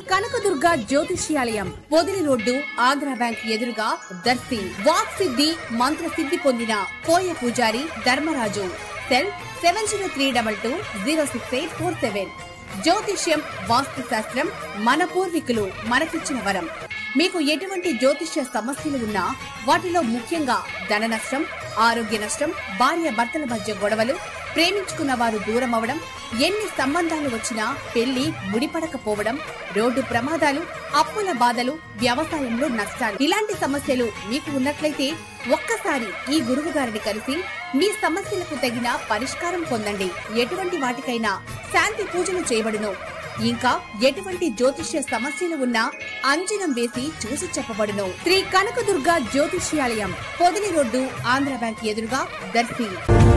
కనకదుర్గ జ్యోతిష్యాలయం Podili road Andhra bank ఎదురుగా Darsi walk సిద్ధి మంత్ర సిద్ధి పొందిన కోయ పూజారి Dharmaraju cell seven zero three double two zero six eight four seven జ్యోతిష్యం వాస్తు శాస్త్రం మన పూర్వీకులు మనకిచ్చిన వరం మీకు ఎటువంటి జ్యోతిష్య సమస్యలు ఉన్నా వాటిలో ముఖ్యంగా ధన నష్టం ఆరోగ్య నష్టం భార్య భర్తల మధ్య గొడవలు ప్రేమించుకున్న వారు దూరం అవడం ఎన్ని సంబంధాలు వచ్చినా పెళ్లి ముడిపడకపోవడం రోడ్డు ప్రమాదాలు అప్పుల బాధలు వ్యవసాయంలో నష్టాలు ఇలాంటి సమస్యలు మీకు ఉన్నట్లయితే ఒక్కసారి ఈ గురువు గారిని కలిసి మీ సమస్యలకు తగిన పరిష్కారం పొందండి ఎటువంటి వాటికైనా శాంతి పూజలు చేయబడును ఇంకా ఎటువంటి జ్యోతిష్య సమస్యలు ఉన్నా అంజనం వేసి చూసి చెప్పబడును శ్రీ కనకదుర్గ జ్యోతిష్యాలయం పొదిలి రోడ్డు ఆంధ్ర బ్యాంక్ ఎదురుగా దర్శి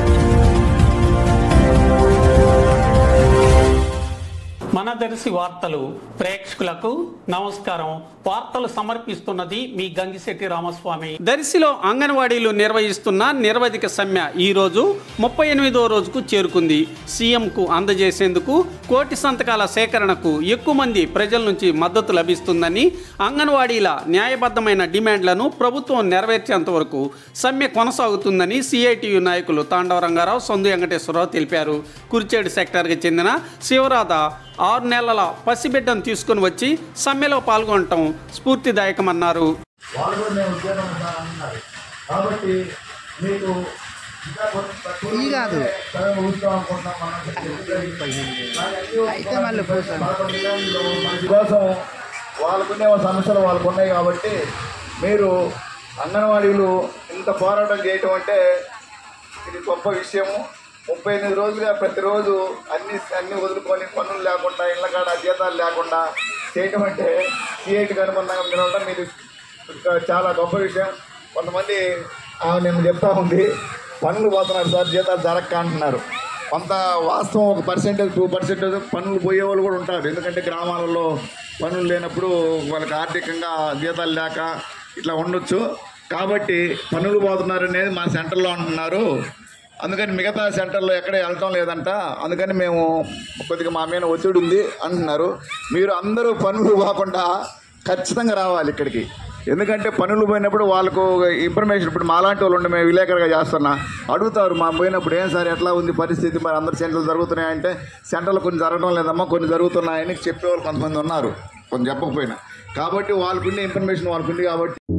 మన దర్శి వార్తలు ప్రేక్షకులకు నమస్కారం వార్తలు సమర్పిస్తున్నది మీ గంగిశెట్టి రామస్వామి దర్శిలో అంగన్వాడీలు నిర్వహిస్తున్న నిర్వధిక సమ్మె ఈ రోజు ముప్పై ఎనిమిదో రోజుకు చేరుకుంది సీఎంకు అందజేసేందుకు కోటి సంతకాల సేకరణకు ఎక్కువ మంది ప్రజల నుంచి మద్దతు లభిస్తుందని అంగన్వాడీల న్యాయబద్ధమైన డిమాండ్లను ప్రభుత్వం నెరవేర్చేంత వరకు సమ్మె కొనసాగుతుందని సిఐటియు నాయకులు తాండవ రంగారావు సొందు వెంకటేశ్వరరావు తెలిపారు కురిచేడు సెక్టార్కి చెందిన శివరాధ ఆరు నెలల పసిబిడ్డను తీసుకుని వచ్చి సమ్మెలో పాల్గొనటం స్ఫూర్తిదాయకమన్నారు వాళ్ళు కూడా మేము ఉద్యోగం ఇవ్వాలన్నారు కాబట్టి మీకు ఇంకా కొంచెం తక్కువ ఈ కాదు. సరే ఊరుకోం అనుకుంటున్నాం మనం చెప్పి. అయితే మళ్ళీ పోతాను. పదకొండు నెలల్లో మన కోసం వాళ్ళకునే సమస్యలు వాళ్ళకు ఉన్నాయి కాబట్టి మీరు అంగన్వాడీలు ఇంత పోరాటం చేయటం అంటే ఇది గొప్ప విషయము ముప్పై ఎనిమిది రోజులుగా ప్రతిరోజు అన్ని అన్ని వదులుకొని పనులు లేకుండా ఇళ్ళ కాడ జీతాలు లేకుండా చేయటం అంటే సిఐటికి అనుబంధంగా నిలవడం మీరు ఇంకా చాలా గొప్ప విషయం కొంతమంది ఆమె నేను చెప్తా ఉంది పనులు పోతున్నారు సార్ జీతాలు జరక్క అంటున్నారు కొంత వాస్తవం ఒక పర్సెంటేజ్ టూ పర్సెంటేజ్ పనులు పోయే వాళ్ళు కూడా ఉంటారు ఎందుకంటే గ్రామాలలో పనులు లేనప్పుడు వాళ్ళకి ఆర్థికంగా జీతాలు లేక ఇట్లా ఉండొచ్చు కాబట్టి పనులు పోతున్నారు అనేది మా సెంటర్లో అంటున్నారు అందుకని మిగతా సెంటర్లో ఎక్కడ వెళ్ళటం లేదంట అందుకని మేము కొద్దిగా మా మీద ఒత్తిడి ఉంది అంటున్నారు మీరు అందరూ పనులు పోకుండా ఖచ్చితంగా రావాలి ఇక్కడికి ఎందుకంటే పనులు పోయినప్పుడు వాళ్ళకు ఇన్ఫర్మేషన్ ఇప్పుడు మాలాంటి వాళ్ళు ఉండి మేము విలేకరుగా చేస్తున్నా అడుగుతారు మా పోయినప్పుడు ఏం సార్ ఎట్లా ఉంది పరిస్థితి మరి అందరు సెంటర్లు జరుగుతున్నాయంటే సెంటర్లు కొన్ని జరగడం లేదమ్మా కొన్ని జరుగుతున్నాయని చెప్పేవాళ్ళు కొంతమంది ఉన్నారు కొన్ని చెప్పకపోయినా కాబట్టి వాళ్ళకుండే ఇన్ఫర్మేషన్ వాళ్ళకుంది కాబట్టి